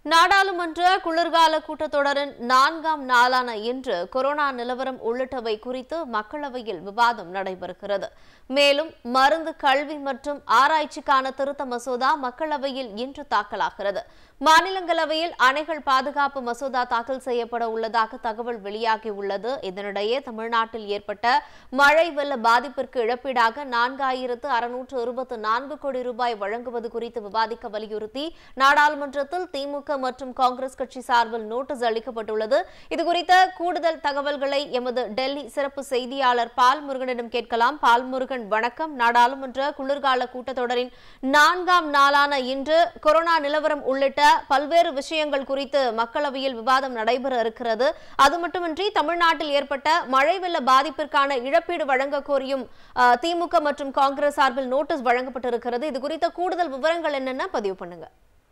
நாடாளுமன்ற குளிர்கால கூட்டத்தொடரின் நான்காம் நாளான இன்று கொரோனா நிலவரம் உள்ளிட்டவை குறித்து மக்களவையில் விவாதம் நடைபெறுகிறது மேலும் மருந்து கல்வி மற்றும் ஆராய்ச்சிக்கான திருத்த மசோதா மக்களவையில் இன்று தாக்கலாகிறது மாநிலங்களவையில் அணைகள் பாதுகாப்பு மசோதா தாக்கல் செய்யப்பட உள்ளதாக தகவல் வெளியாகியுள்ளது இதனிடையே தமிழ்நாட்டில் ஏற்பட்ட மழை வெள்ள பாதிப்பிற்கு இழப்பீடாக நான்காயிரத்து அறுநூற்று இருபத்தி நான்கு கோடி ரூபாய் வழங்குவது குறித்து விவாதிக்க வலியுறுத்தி நாடாளுமன்றத்தில் திமுக மற்றும் காங்கிரஸ் கட்சி சார்பில் நோட்டீஸ் அளிக்கப்பட்டுள்ளது இதுகுறித்த கூடுதல் தகவல்களை எமது டெல்லி சிறப்பு செய்தியாளர் பால்முருகனிடம் கேட்கலாம் பால்முருகன் வணக்கம் நாடாளுமன்ற குளிர்கால கூட்டத்தொடரின் நான்காம் நாளான இன்று கொரோனா நிலவரம் உள்ளிட்ட பல்வேறு விஷயங்கள் குறித்து மக்களவையில் விவாதம் நடைபெற இருக்கிறது அது மட்டுமின்றி தமிழ்நாட்டில் ஏற்பட்ட மழை வெள்ள பாதிப்பிற்கான இழப்பீடு வழங்க கோரியும் அஹ், திமுக மற்றும் காங்கிரஸ் சார்பில் நோட்டீஸ் வழங்கப்பட்டிருக்கிறது இது குறித்த கூடுதல் விவரங்கள் என்னென்ன பதிவு பண்ணுங்க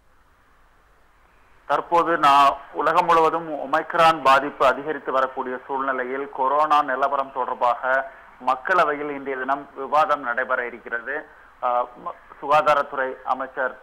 தற்போது நான் உலகம் முழுவதும் ஒமைக்ரான் பாதிப்பு அதிகரித்து வரக்கூடிய சூழ்நிலையில் கொரோனா நிலவரம் தொடர்பாக மக்களவையில் இன்றைய தினம் விவாதம் நடைபெற இருக்கிறது ஆஹ் ம- சுகாதாரத்துறை அமைச்சர்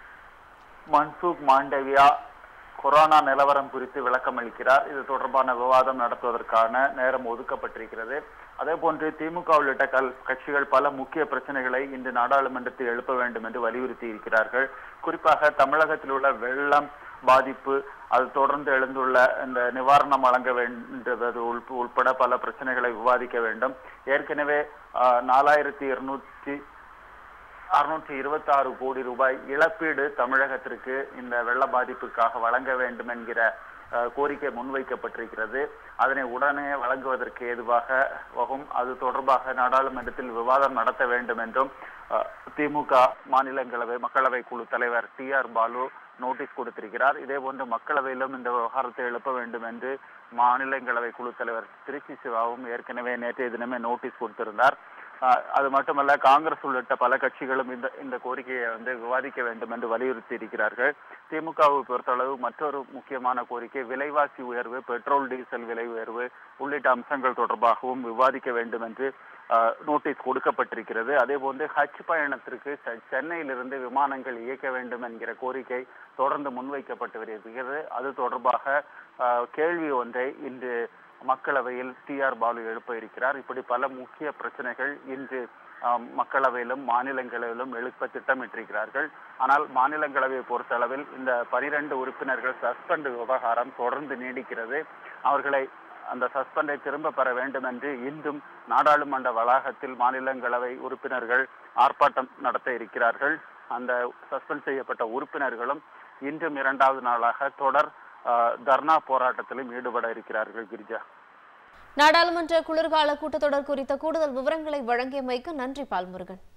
மன்சூக் மாண்டவியா கொரோனா நிலவரம் குறித்து விளக்கம் அளிக்கிறார் இது தொடர்பான விவாதம் நடத்துவதற்கான நேரம் ஒதுக்கப்பட்டிருக்கிறது அதே போன்று திமுக உள்ளிட்ட கல் கட்சிகள் பல முக்கிய பிரச்சனைகளை இன்று நாடாளுமன்றத்தில் எழுப்ப வேண்டும் என்று வலியுறுத்தி இருக்கிறார்கள் குறிப்பாக தமிழகத்தில் உள்ள வெள்ளம் பாதிப்பு அது தொடர்ந்து எழுந்துள்ள இந்த நிவாரணம் வழங்க வேண்டுவது உள்ப- உள்பட பல பிரச்சனைகளை விவாதிக்க வேண்டும் ஏற்கனவே ஆஹ், நாலாயிரத்தி இருநூற்றி அறுநூற்றி இருபத்தி ஆறு கோடி ரூபாய் இழப்பீடு தமிழகத்திற்கு இந்த வெள்ள பாதிப்புக்காக வழங்க வேண்டும் என்கிற அஹ், கோரிக்கை முன்வைக்கப்பட்டிருக்கிறது அதனை உடனே வழங்குவதற்கு ஏதுவாக வகும் அது தொடர்பாக நாடாளுமன்றத்தில் விவாதம் நடத்த வேண்டும் என்றும் அஹ், திமுக மாநிலங்களவை மக்களவை குழு தலைவர் டி ஆர் பாலு நோட்டீஸ் கொடுத்திருக்கிறார் இதே போன்று மக்களவையிலும் இந்த விவகாரத்தை எழுப்ப வேண்டும் என்று மாநிலங்களவை குழு தலைவர் திருச்சி சிவாவும் ஏற்கனவே நேற்றைய தினமே நோட்டீஸ் கொடுத்திருந்தார் ஆஹ் அது மட்டுமல்ல காங்கிரஸ் உள்ளிட்ட பல கட்சிகளும் இந்த இந்த கோரிக்கையை வந்து விவாதிக்க வேண்டும் என்று வலியுறுத்தி இருக்கிறார்கள் திமுகவை பொறுத்தளவு மற்றொரு முக்கியமான கோரிக்கை விலைவாசி உயர்வு பெட்ரோல் டீசல் விலை உயர்வு உள்ளிட்ட அம்சங்கள் தொடர்பாகவும் விவாதிக்க வேண்டும் என்று ஆஹ், நோட்டீஸ் கொடுக்கப்பட்டிருக்கிறது அதே போன்று ஹஜ் பயணத்திற்கு செ- சென்னையிலிருந்து விமானங்கள் இயக்க வேண்டும் என்கிற கோரிக்கை தொடர்ந்து முன்வைக்கப்பட்டு வருகிறது அது தொடர்பாக ஆஹ், கேள்வி ஒன்றை இன்று மக்களவையில் டி ஆர் பாலு எழுப்ப இருக்கிறார் இப்படி பல முக்கிய பிரச்சனைகள் இன்று ஆம், மக்களவையிலும் மாநிலங்களவையிலும் எழுப்ப திட்டமிட்டிருக்கிறார்கள் ஆனால் மாநிலங்களவையை பொறுத்தளவில் இந்த பனிரெண்டு உறுப்பினர்கள் சஸ்பெண்ட் விவகாரம் தொடர்ந்து நீடிக்கிறது அவர்களை அந்த சஸ்பெண்டை திரும்ப பெற வேண்டும் என்று இன்றும் நாடாளுமன்ற வளாகத்தில் மாநிலங்களவை உறுப்பினர்கள் ஆர்ப்பாட்டம் நடத்த இருக்கிறார்கள் அந்த சஸ்பெண்ட் செய்யப்பட்ட உறுப்பினர்களும் இன்றும் இரண்டாவது நாளாக தொடர் ஆஹ், தர்ணா போராட்டத்திலும் ஈடுபட இருக்கிறார்கள் கிரிஜா நாடாளுமன்ற குளிர்கால கூட்டத்தொடர் குறித்த கூடுதல் விவரங்களை வழங்கியமைக்கு நன்றி பால்முருகன்